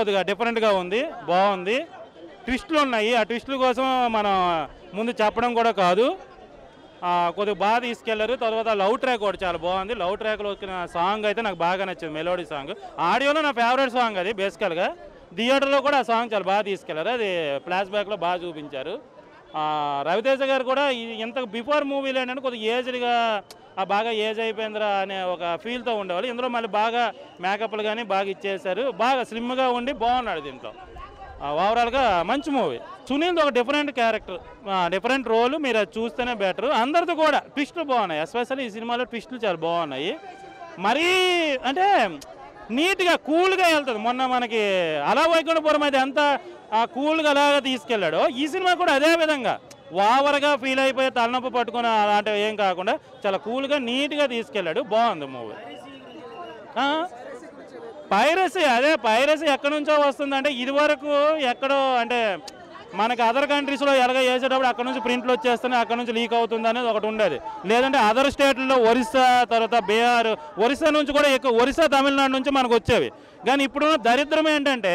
కొద్దిగా డిఫరెంట్గా ఉంది బాగుంది ట్విస్టులు ఉన్నాయి ఆ ట్విస్టుల కోసం మనం ముందు చెప్పడం కూడా కాదు ఆ, కొద్దిగా బాగా తీసుకెళ్లారు తర్వాత లవ్ ట్రాక్ కూడా చాలా బాగుంది లవ్ ట్రాక్లో వచ్చిన సాంగ్ అయితే నాకు బాగా నచ్చింది మెలోడీ సాంగ్ ఆడియోలో నా ఫేవరెట్ సాంగ్ అది బేసికల్గా థియేటర్లో కూడా ఆ సాంగ్ చాలా బాగా తీసుకెళ్లారు అది ఫ్లాష్ బ్యాక్లో బాగా చూపించారు ఆ, రవితేజ గారు కూడా ఈ- ఇంత బిఫోర్ మూవీలో ఏంటంటే కొద్దిగా ఏజ్డ్గా ఆ బాగా ఏజ్ అయిపోయిందిరా అనే ఒక ఫీల్తో ఉండేవాళ్ళు ఇందులో మళ్ళీ బాగా మేకప్లు కానీ బాగా ఇచ్చేశారు బాగా స్లిమ్గా ఉండి బాగున్నాడు దీంట్లో ఆ, ఓవరాల్గా మంచి మూవీ సునీల్ది ఒక డిఫరెంట్ క్యారెక్టర్ డిఫరెంట్ రోల్ మీరు అది చూస్తేనే బెటర్ అందరిది కూడా ట్విస్టులు బాగున్నాయి ఎస్పెషల్లీ ఈ సినిమాలో ట్విస్టులు చాలా బాగున్నాయి మరీ అంటే నీట్గా కూల్గా వెళ్తుంది మొన్న మనకి అలా వైకుంఠపురం అయితే ఎంత కూల్గా అలాగా తీసుకెళ్ళాడో ఈ సినిమా కూడా అదే విధంగా ఓవర్గా ఫీల్ అయిపోయి తలనొప్పి పట్టుకుని అలాంటివి ఏం కాకుండా చాలా కూల్గా నీట్గా తీసుకెళ్ళాడు బాగుంది మూవీ పైరసీ అదే పైరసీ ఎక్కడి నుంచో వస్తుందంటే ఇది వరకు ఎక్కడో అంటే మనకి అదర్ కంట్రీస్లో ఎలాగ వేసేటప్పుడు అక్కడ నుంచి ప్రింట్లు వచ్చేస్తున్నాయి అక్కడ నుంచి లీక్ అవుతుంది అనేది ఒకటి ఉండేది లేదంటే అదర్ స్టేట్లలో ఒరిస్సా తర్వాత బీహార్ ఒరిస్సా నుంచి కూడా ఎక్కువ ఒరిస్సా తమిళనాడు నుంచి మనకు వచ్చేవి కానీ ఇప్పుడున్న దరిద్రం ఏంటంటే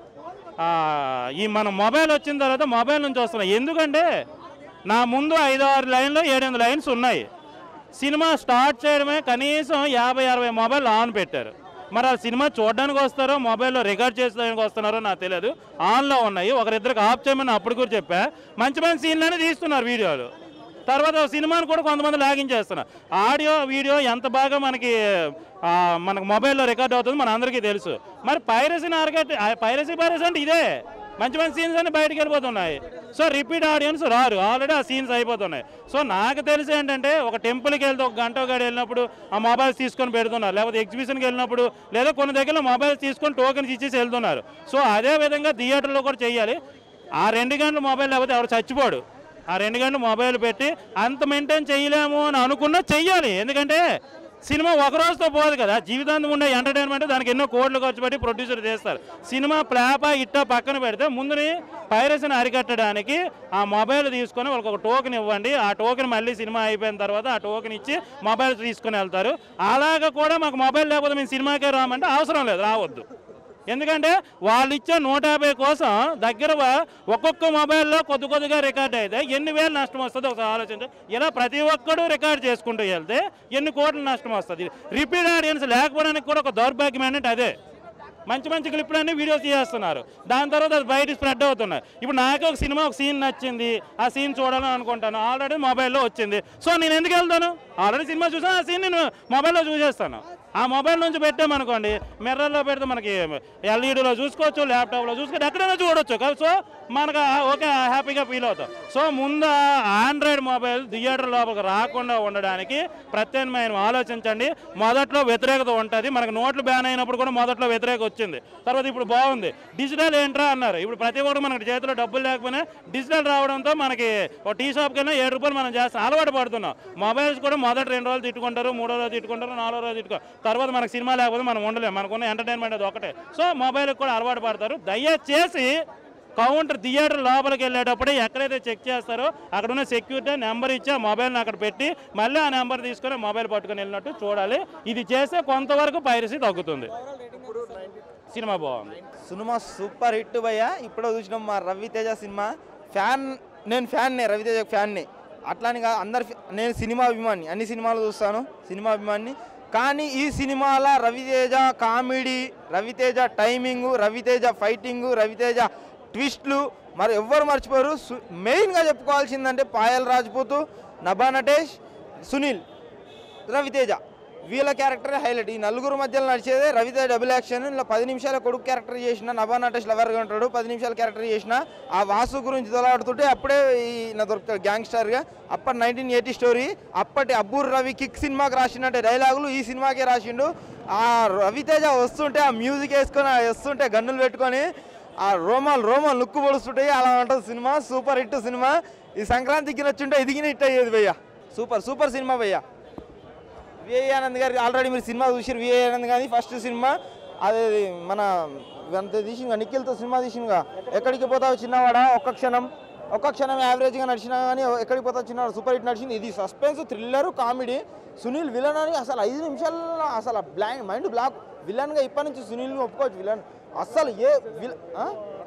ఆ, ఈ మన మొబైల్ వచ్చిన తర్వాత మొబైల్ నుంచి వస్తున్నాయి ఎందుకంటే నా ముందు ఐదు ఆరు లైన్లో ఏడెనిమిది లైన్స్ ఉన్నాయి సినిమా స్టార్ట్ చేయడమే కనీసం యాభై అరవై మొబైల్ ఆన్ పెట్టారు మరి ఆ సినిమా చూడడానికి వస్తారో మొబైల్లో రికార్డ్ చేసేదానికి వస్తున్నారో నాకు తెలియదు ఆన్లో ఉన్నాయి ఒకరిద్దరికి ఆఫ్ చేయమని అప్పుడు కూడా చెప్పా మంచి మంచి సీన్లనే తీస్తున్నారు వీడియోలు తర్వాత సినిమాను కూడా కొంతమంది లాగిన్ చేస్తున్నారు ఆడియో వీడియో ఎంత బాగా మనకి ఆ, మనకు మొబైల్లో రికార్డ్ అవుతుంది మన అందరికీ తెలుసు మరి పైరసీని అరగట్ పైరసీ పైరసీ అంటే ఇదే మంచి మంచి సీన్స్ అన్ని బయటకు వెళ్ళిపోతున్నాయి సో రిపీట్ ఆడియన్స్ రారు ఆల్రెడీ ఆ సీన్స్ అయిపోతున్నాయి సో నాకు తెలిసి ఏంటంటే ఒక టెంపుల్కి వెళ్తే ఒక గంట గడి వెళ్ళినప్పుడు ఆ మొబైల్స్ తీసుకొని పెడుతున్నారు లేకపోతే ఎగ్జిబిషన్కి వెళ్ళినప్పుడు లేదా కొన్ని దగ్గర మొబైల్స్ తీసుకొని టోకెన్స్ ఇచ్చేసి వెళ్తున్నారు సో అదే విధంగా థియేటర్లో కూడా చేయాలి ఆ రెండు గంటల మొబైల్ లేకపోతే ఎవరు చచ్చిపోడు ఆ రెండు గంటలు మొబైల్ పెట్టి అంత మెయింటైన్ చేయలేము అని అనుకున్నా చెయ్యాలి ఎందుకంటే సినిమా ఒక రోజుతో పోదు కదా జీవితాంతం ఉండే ఎంటర్టైన్మెంట్ దానికి ఎన్నో కోట్లు ఖర్చు పెట్టి ప్రొడ్యూసర్ చేస్తారు సినిమా ప్లాపా ఇట్టా పక్కన పెడితే ముందుని పైరసీని అరికట్టడానికి ఆ మొబైల్ తీసుకొని వాళ్ళకి ఒక టోకెన్ ఇవ్వండి ఆ టోకెన్ మళ్ళీ సినిమా అయిపోయిన తర్వాత ఆ టోకెన్ ఇచ్చి మొబైల్ తీసుకొని వెళ్తారు అలాగ కూడా మాకు మొబైల్ లేకపోతే మేము సినిమాకే రామంటే అవసరం లేదు రావద్దు ఎందుకంటే వాళ్ళు ఇచ్చే నూట యాభై కోసం దగ్గర వ- ఒక్కొక్క మొబైల్లో కొద్ది కొద్దిగా రికార్డ్ అయితే ఎన్ని వేలు నష్టం వస్తుంది ఒకసారి ఆలోచించండి ఇలా ప్రతి ఒక్కడు రికార్డ్ చేసుకుంటూ వెళ్తే ఎన్ని కోట్ల నష్టం వస్తుంది రిపీట్ ఆడియన్స్ లేకపోవడానికి కూడా ఒక దౌర్భాగ్యం ఏంటంటే అదే మంచి మంచి క్లిప్లన్నీ వీడియోస్ చేస్తున్నారు దాని తర్వాత అది బయట స్ప్రెడ్ అవుతున్నాయి ఇప్పుడు నాకే ఒక సినిమా ఒక సీన్ నచ్చింది ఆ సీన్ చూడాలని అనుకుంటాను ఆల్రెడీ మొబైల్లో వచ్చింది సో నేను ఎందుకు వెళ్తాను ఆల్రెడీ సినిమా చూసాను ఆ సీన్ నేను మొబైల్లో చూసేస్తాను ఆ మొబైల్ నుంచి పెట్టామనుకోండి మిర్రర్లో పెడితే మనకి ఎల్ఈడీలో చూసుకోవచ్చు ల్యాప్టాప్లో చూసుకోవచ్చు ఎక్కడైనా చూడొచ్చు కదా సో మనకు ఆ- ఓకే హ్యాపీగా ఫీల్ అవుతాం సో ముందు ఆండ్రాయిడ్ మొబైల్ థియేటర్ లోపలికి రాకుండా ఉండడానికి ప్రత్యామ్నాయం ఆలోచించండి మొదట్లో వ్యతిరేకత ఉంటుంది మనకు నోట్లు బ్యాన్ అయినప్పుడు కూడా మొదట్లో వ్యతిరేకత వచ్చింది తర్వాత ఇప్పుడు బాగుంది డిజిటల్ ఏంట్రా అన్నారు ఇప్పుడు ప్రతి ఒక్కరు మనకి చేతిలో డబ్బులు లేకపోయినా డిజిటల్ రావడంతో మనకి ఒక టీ షాప్ కన్నా ఏడు రూపాయలు మనం చేస్తాం అలవాటు పడుతున్నాం మొబైల్స్ కూడా మొదటి రెండు రోజులు తిట్టుకుంటారు మూడో రోజు తిట్టుకుంటారు నాలుగో రోజు తిట్టుకో తర్వాత మనకి సినిమా లేకపోతే మనం ఉండలేము మనకున్న ఎంటర్టైన్మెంట్ అది ఒకటే సో మొబైల్కి కూడా అలవాటు పడతారు దయచేసి కౌంటర్ థియేటర్ లోపలికి వెళ్ళేటప్పుడే ఎక్కడైతే చెక్ చేస్తారో అక్కడ ఉన్న సెక్యూరిటీ నెంబర్ ఇచ్చి ఆ మొబైల్ని అక్కడ పెట్టి మళ్ళీ ఆ నెంబర్ తీసుకొని మొబైల్ పట్టుకొని వెళ్ళినట్టు చూడాలి ఇది చేస్తే కొంతవరకు పైరసీ తగ్గుతుంది సినిమా బాగుంది సినిమా సూపర్ హిట్ భయ్య ఇప్పుడే చూసినాం మా రవితేజ సినిమా ఫ్యాన్ నేను ఫ్యాన్నే రవితేజ ఫ్యాన్ని అట్లాని కాదు అందరు ఫ్యా- నేను సినిమా అభిమాని అన్ని సినిమాలు చూస్తాను సినిమా అభిమాని కానీ ఈ సినిమాల Ravi Teja comedy Ravi Teja timing Ravi Teja fighting Ravi Teja ట్విస్ట్లు మరి ఎవ్వరు మర్చిపోరు సు- మెయిన్గా చెప్పుకోవాల్సిందంటే పాయల్ రాజ్పూత్ నభా నటేష్ సునీల్ రవితేజ వీళ్ళ క్యారెక్టర్ హైలైట్ ఈ నలుగురు మధ్యలో నడిచేదే రవితేజ డబుల్ యాక్షన్ ఇలా పది నిమిషాల కొడుకు క్యారెక్టర్ చేసిన నభా నటేష్ లవర్గా ఉంటాడు పది నిమిషాల క్యారెక్టర్ చేసిన ఆ వాసు గురించి తొలాడుతుంటే అప్పుడే ఈ నా దొరుకుతాడు గ్యాంగ్స్టర్గా అప్పటి నైన్టీన్ ఎయిటీ స్టోరీ అప్పటి అబ్బూర్ రవి కిక్ సినిమాకి రాసినట్టే డైలాగులు ఈ సినిమాకే రాసిండు ఆ రవితేజ వస్తుంటే ఆ మ్యూజిక్ వేసుకొని ఆ వస్తుంటే గన్నులు పెట్టుకొని ఆ రోమాలు రోమాలు లుక్కు పొడుస్తుంటాయి అలా ఉంటుంది సినిమా సూపర్ హిట్ సినిమా ఈ సంక్రాంతికి నచ్చుంటే ఎదిగిన హిట్ అయ్యేది భయ్య సూపర్ సూపర్ సినిమా భయ్య విఐ ఆనంద్ గారి ఆల్రెడీ మీరు సినిమా చూసారు విఐ ఆనంద్ గారి ఫస్ట్ సినిమా అదే మన అంత తీసింగా నిఖిల్తో సినిమా తీసింగా ఎక్కడికి పోతావు చిన్నవాడా ఒక్క క్షణం ఒక్క క్షణం యావరేజ్గా నడిచినా కానీ ఎక్కడికి పోతావు చిన్నవాడు సూపర్ హిట్ నడిచింది ఇది suspense thriller comedy Sunil villain అని అసలు ఐదు నిమిషాల్లో అసలు బ్లాంక్ మైండ్ బ్లాక్ విలన్గా ఇప్పటి నుంచి సునీల్ని ఒప్పుకోవచ్చు విలన్ అస్సలు ఏ విల్ ఆ?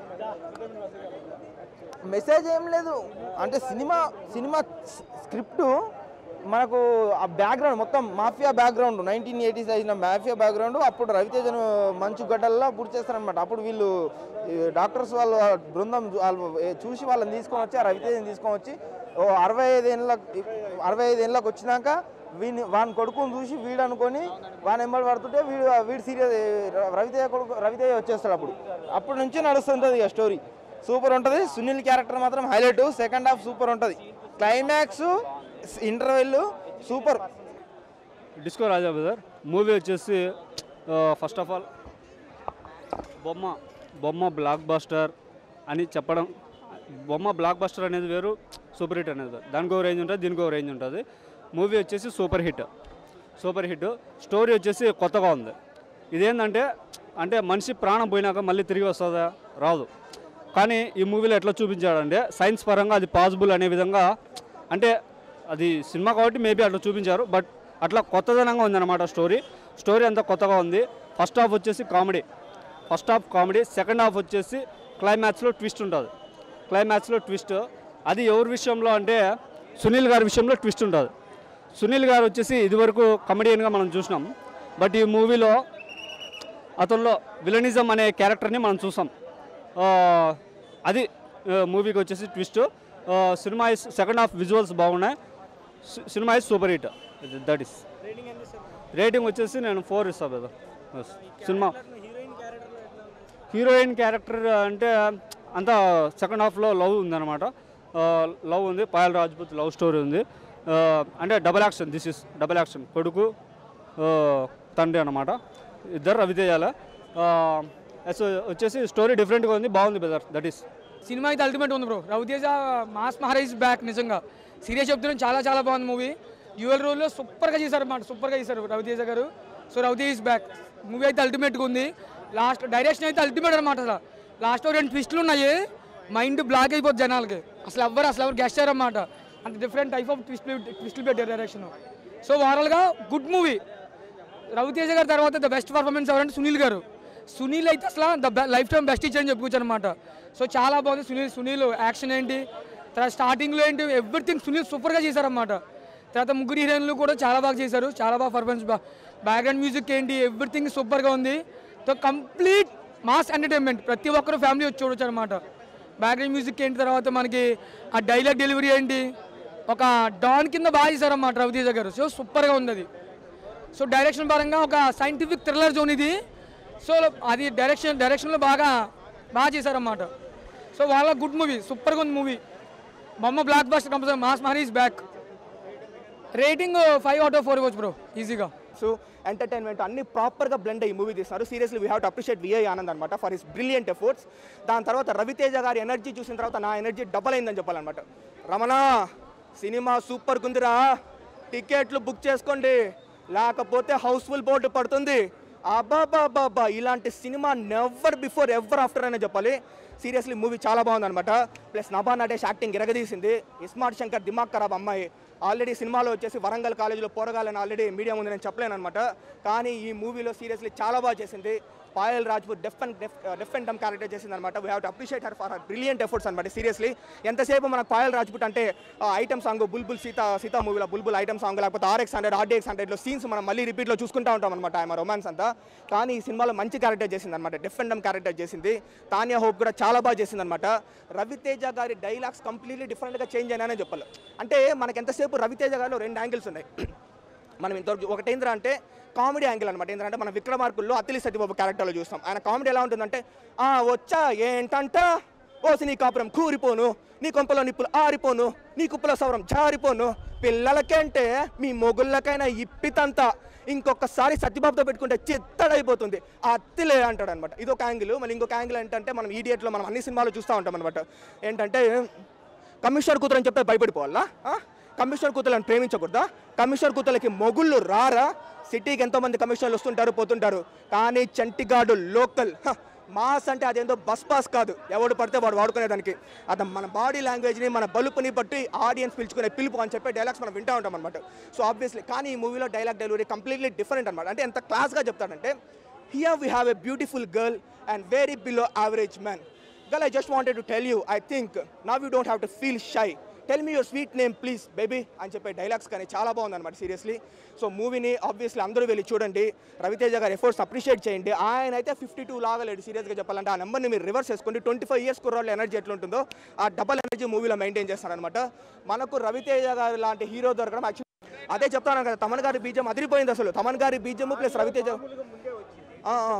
మెసేజ్ ఏం లేదు అంటే సినిమా సినిమా స్క్రిప్ట్ మనకు ఆ బ్యాక్గ్రౌండ్ మొత్తం మాఫియా బ్యాక్గ్రౌండ్ నైన్టీన్ ఎయిటీస్ అయిన మాఫియా బ్యాక్గ్రౌండ్ అప్పుడు రవితేజను మంచు గడ్డల్లా పూర్తి చేస్తారనమాట అప్పుడు వీళ్ళు ఈ డాక్టర్స్ వాళ్ళ బృందం చూ- వాళ్ళు ఏ- చూసి వాళ్ళని తీసుకొని వచ్చి ఆ రవితేజని తీసుకొని వచ్చి ఓ అరవై ఐదు ఏళ్ళ అరవై ఐదు ఏళ్ళకి వచ్చినాక వీడిని వాని కొడుకుని చూసి వీడు అనుకొని వాని ఎంబడి పడుతుంటే వీడు వీడు సీరియస్ రవితేజ కొడుకు రవితేజ వచ్చేస్తాడు అప్పుడు అప్పటి నుంచి నడుస్తుంటుంది ఇక స్టోరీ సూపర్ ఉంటుంది సునీల్ క్యారెక్టర్ మాత్రం హైలైట్ సెకండ్ హాఫ్ సూపర్ ఉంటుంది climax interval super disco Raja brother movie వచ్చేసి ఫస్ట్ ఆఫ్ ఆల్ బొమ్మ బొమ్మ బ్లాక్ బస్టర్ అని చెప్పడం బొమ్మ బ్లాక్ బస్టర్ అనేది వేరు సూపర్ హిట్ అనేది వేరు. దానికి ఒక రేంజ్ ఉంటుంది దీనికి ఒక రేంజ్ ఉంటుంది మూవీ వచ్చేసి super hit super hit story వచ్చేసి కొత్తగా ఉంది ఇదేంటంటే అంటే మనిషి ప్రాణం పోయినాక మళ్ళీ తిరిగి వస్తుందా రాదు కానీ ఈ మూవీలో ఎట్లా చూపించాడంటే సైన్స్ పరంగా అది పాసిబుల్ అనే విధంగా అంటే అది సినిమా కాబట్టి మేబీ అట్లా చూపించారు బట్ అట్లా కొత్తదనంగా ఉందన్నమాట స్టోరీ స్టోరీ అంతా కొత్తగా ఉంది ఫస్ట్ హాఫ్ వచ్చేసి comedy first half comedy second half వచ్చేసి క్లైమాక్స్లో ట్విస్ట్ ఉంటుంది క్లైమాక్స్లో ట్విస్ట్ అది ఎవరి విషయంలో అంటే సునీల్ గారి విషయంలో ట్విస్ట్ ఉంటుంది సునీల్ గారు వచ్చేసి ఇదివరకు కమెడియన్గా మనం చూసినాం బట్ ఈ మూవీలో అతనిలో విలనిజం అనే క్యారెక్టర్ని మనం చూసాం ఆ, అది మూవీకి వచ్చేసి ట్విస్ట్ సినిమా ఇస్ సెకండ్ హాఫ్ విజువల్స్ బాగున్నాయి సి- సినిమా is super hit that is rating వచ్చేసి నేను ఫోర్ ఇస్తాను కదా సినిమా హీరోయిన్ క్యారెక్టర్ అంటే అంత సెకండ్ హాఫ్లో లవ్ ఉందన్నమాట లవ్ ఉంది పాయల్ రాజ్పూత్ లవ్ స్టోరీ ఉంది ఆ, అంటే double action this is double action కొడుకు ఆ, తండ్రి అనమాట ఇద్దరు రవితేజాల సో వచ్చేసి స్టోరీ డిఫరెంట్గా ఉంది బాగుంది బ్రదర్ దట్ ఈస్ సినిమా అయితే అల్టిమేట్ ఉంది bro Ravi Teja mass Maharaj back నిజంగా సీరియస్ చెప్తున్నాను చాలా చాలా బాగుంది మూవీ డ్యూయల్ రోల్లో సూపర్గా చేశారు అన్నమాట సూపర్గా చేశారు Ravi Teja garu so Ravi Tej is back movie అయితే అల్టిమేట్గా ఉంది లాస్ట్ డైరెక్షన్ అయితే అల్టిమేట్ అనమాట అసలు లాస్ట్లో రెండు ట్విస్టులు ఉన్నాయి మైండ్ బ్లాక్ అయిపోద్ది జనాలకి అసలు ఎవ్వరు అసలు ఎవరు గెస్ట్ అన్నమాట అంత డిఫరెంట్ టైప్ ఆఫ్ ట్విస్ట్ ట్విస్టులు పెట్టారు డైరెక్షన్ సో ఓవరాల్గా గుడ్ మూవీ రవితేజ గారి తర్వాత ద బెస్ట్ పర్ఫార్మెన్స్ ఎవరంటే సునీల్ గారు సునీల్ అయితే అసలు the life time best teacher అని చెప్పుకోవచ్చు అనమాట సో చాలా బాగుంది సునీల్ సునీల్ యాక్షన్ ఏంటి తర్వాత స్టార్టింగ్లో ఏంటి ఎవ్రీథింగ్ సునీల్ సూపర్గా చేశారన్నమాట తర్వాత ముగ్గురు హీరోయిన్లు కూడా చాలా బాగా చేశారు చాలా బాగా పర్ఫార్మెన్స్ బ్యాక్గ్రౌండ్ మ్యూజిక్ ఏంటి ఎవ్రీథింగ్ సూపర్గా ఉంది సో కంప్లీట్ మాస్ ఎంటర్టైన్మెంట్ ప్రతి ఒక్కరు ఫ్యామిలీ వచ్చి చూడొచ్చు అనమాట బ్యాక్గ్రౌండ్ మ్యూజిక్ ఏంటి తర్వాత మనకి ఆ డైలాగ్ డెలివరీ ఏంటి ఒక డాన్ కింద బాగా చేశారన్నమాట రవితేజ గారు సో సూపర్గా ఉంది అది సో డైరెక్షన్ పరంగా ఒక సైంటిఫిక్ థ్రిల్లర్ జోన్ ఇది సో అది డైరెక్షన్ డైరెక్షన్లో బాగా బాగా చేశారన్నమాట సో వాళ్ళ గుడ్ మూవీ సూపర్గా ఉంది మూవీ బొమ్మ blockbuster compulsory mass Maharaj back rating five out of four ఇవ్వచ్చు బ్రో ఈజీగా సో ఎంటర్టైన్మెంట్ అన్ని ప్రాపర్గా బ్లెండ్ అయ్యి మూవీ తీస్తున్నారు seriously we have to appreciate VI Anand అనమాట ఫర్ హిస్ బ్రిలియంట్ ఎఫర్ట్స్ దాని తర్వాత రవితేజ గారి ఎనర్జీ చూసిన తర్వాత నా ఎనర్జీ డబల్ అయిందని చెప్పాలన్నమాట రమణ సినిమా సూపర్ కుందిరా టికెట్లు బుక్ చేసుకోండి లేకపోతే హౌస్ఫుల్ బోర్డు పడుతుంది అబ్బాబాబాబా ఇలాంటి సినిమా నెవర్ బిఫోర్ ఎవర్ ఆఫ్టర్ అనే చెప్పాలి సీరియస్లీ మూవీ చాలా బాగుందన్నమాట ప్లస్ నభా నటేష్ యాక్టింగ్ ఎరగదీసింది ఇస్మార్ట్ శంకర్ దిమాగ్ ఖరాబ్ అమ్మాయి ఆల్రెడీ సినిమాలో వచ్చేసి వరంగల్ కాలేజీలో పోరగాలని ఆల్రెడీ మీడియా ముందు నేను చెప్పలేను అనమాట కానీ ఈ మూవీలో సీరియస్లీ చాలా బాగా చేసింది Payal Rajput deaf and deaf deaf and dumb character చేసింది అనమాట we have to appreciate her for her brilliant efforts అనమాట సీరియస్లీ ఎంతసేపు మనకు పాయల్ రాజ్పూట్ అంటే ఐటమ్ సాంగ్ బుల్బుల్ సీతా సీతా మూవీలో బుల్బుల్ ఐటమ్ సాంగ్ లేకపోతే ఆర్ఎక్స్ హండ్రెడ్ ఆర్డీఎక్స్ హండ్రెడ్లో సీన్స్ మనం మళ్ళీ రిపీట్లో చూసుకుంటా ఉంటాం అనమాట ఆమె రొమాన్స్ అంతా కానీ ఈ సినిమాలో మంచి క్యారెక్టర్ చేసింది అనమాట డెఫ్ అండ్ డమ్ క్యారెక్టర్ చేసింది తానియా హోప్ కూడా చాలా బాగా చేసింది అనమాట రవితేజ గారి డైలాగ్స్ కంప్లీట్లీ డిఫరెంట్గా చేంజ్ అయినానే చెప్పాలి అంటే మనకి ఎంతసేపు రవితేజ గారిలో రెండు యాంగిల్స్ ఉన్నాయి మనం ఇంతవరకు ఒకటి ఏంద్రా అంటే కామెడీ యాంగిల్ అనమాట ఏంటంటే మనం విక్రమార్కుల్లో అత్తిలి సత్యబాబు క్యారెక్టర్లో చూస్తాం ఆయన కామెడీ ఎలా ఉంటుందంటే "ఆ, వచ్చా ఏంటంట ఓసి నీ కాపురం కూరిపోను నీ కొంపలో నిప్పులు ఆరిపోను నీ కుప్పలో సవరం జారిపోను పిల్లలకంటే మీ మొగుళ్ళకైనా ఇప్పితంతా ఇంకొకసారి సత్యబాబుతో పెట్టుకుంటే చిత్తడైపోతుంది ఆ అత్తిలే అంటాడు అనమాట ఇది ఒక యాంగిల్ మళ్ళీ ఇంకొక యాంగిల్ ఏంటంటే మనం ఈడియట్లో మనం అన్ని సినిమాలు చూస్తూ ఉంటాం అనమాట ఏంటంటే కమిషనర్ కూతురు అని చెప్తే భయపడిపోవాలా ఆ? కమిషనర్ కూతురులను ప్రేమించకూడదా కమిషనర్ కూతులకి మొగుళ్ళు రారా సిటీకి ఎంతోమంది కమిషనర్లు వస్తుంటారు పోతుంటారు కానీ చంటిగాడు లోకల్ హ, మాస్ అంటే అదేందో బస్ పాస్ కాదు ఎవడు పడితే వాడు వాడుకునేదానికి అది మన బాడీ లాంగ్వేజ్ని మన బలుపుని బట్టి ఆడియన్స్ పిలుచుకునే పిలుపు అని చెప్పే డైలాగ్స్ మనం వింటూ ఉంటాం అనమాట సో ఆబ్వియస్లీ కానీ ఈ మూవీలో డైలాగ్ డెలివరీ కంప్లీట్లీ డిఫరెంట్ అనమాట అంటే ఎంత క్లాస్గా చెప్తాడంటే Here we have a beautiful girl and very below average man. Girl, I just wanted to tell you, I think now you don't have to feel shy. Tell me your sweet name please baby అని చెప్పే dialogues కానీ చాలా బాగుంది అనమాట seriously so మూవీని obviously అందరూ వెళ్ళి చూడండి రవితేజ గారి ఎఫర్ట్స్ అప్రిషియేట్ చేయండి ఆయన అయితే ఫిఫ్టీ టూ లాగలేడు సీరియస్గా చెప్పాలంటే ఆ నెంబర్ని మీరు రివర్స్ చేసుకోండి ట్వంటీ ఫైవ్ ఇయర్స్ కుర్రోళ్ళ ఎనర్జీ ఎట్లుంటుందో ఆ డబల్ ఎనర్జీ మూవీలో మెయింటైన్ చేస్తారనమాట మనకు రవితేజ గారి లాంటి హీరో దొరకడం యాక్చువల్లీ అదే చెప్తాను కదా తమన్ గారి బీజం అదిరిపోయింది అసలు తమన్ గారి బీజం ప్లస్ రవితేజ ఆ, ఆ.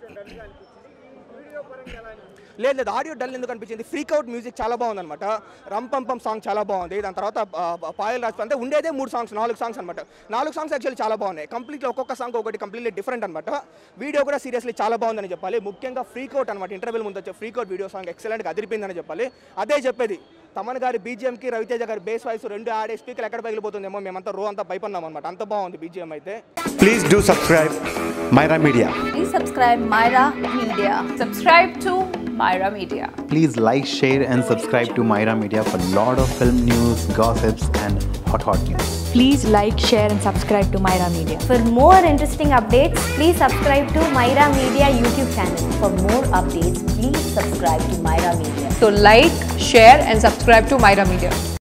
లేదు లేదు ఆడియో డల్ ఎందుకు అనిపించింది ఫ్రీక్ అవుట్ మ్యూజిక్ చాలా బాగుంది అనమాట రంపంపం సాంగ్ చాలా బాగుంది దాని తర్వాత ఆ, ఆ, పాయల్ రాజ్ అంటే ఉండేదే మూడు సాంగ్స్ నాలుగు సాంగ్స్ అనమాట నాలుగు సాంగ్స్ యాక్చువల్లీ చాలా బాగున్నాయి కంప్లీట్లీ ఒక్కొక్క సాంగ్ ఒకటి కంప్లీట్లీ డిఫరెంట్ అనమాట వీడియో కూడా సీరియస్లీ చాలా బాగుందని చెప్పాలి ముఖ్యంగా ఫ్రీక్ అవుట్ అనమాట ఇంటర్వ్యూల్ ముందు వచ్చే ఫ్రీక్ అవుట్ వీడియో సాంగ్ ఎక్సలెంట్గా అదిరిపోయిందని చెప్పాలి అదే చెప్పేది తమన్ గారి బీజిఎంకి రవితేజ గారి బేస్ వాయిస్ రెండు ఆడే స్పీకర్ ఎక్కడ పగిలిపోతుందేమో మేమంతా రో అంతా భయపడినాం అనమాట అంత బాగుంది బీజిఎం అయితే Please do subscribe Myra Media. Please subscribe Myra Media. Subscribe to Myra Media. Please like, share, and subscribe to Myra Media for lot of film news, gossips, and hot hot news. Please like, share, and subscribe to Myra Media. For more interesting updates, please subscribe to Myra Media YouTube channel. For more updates, please subscribe to Myra Media. So like, share and subscribe to Myra Media.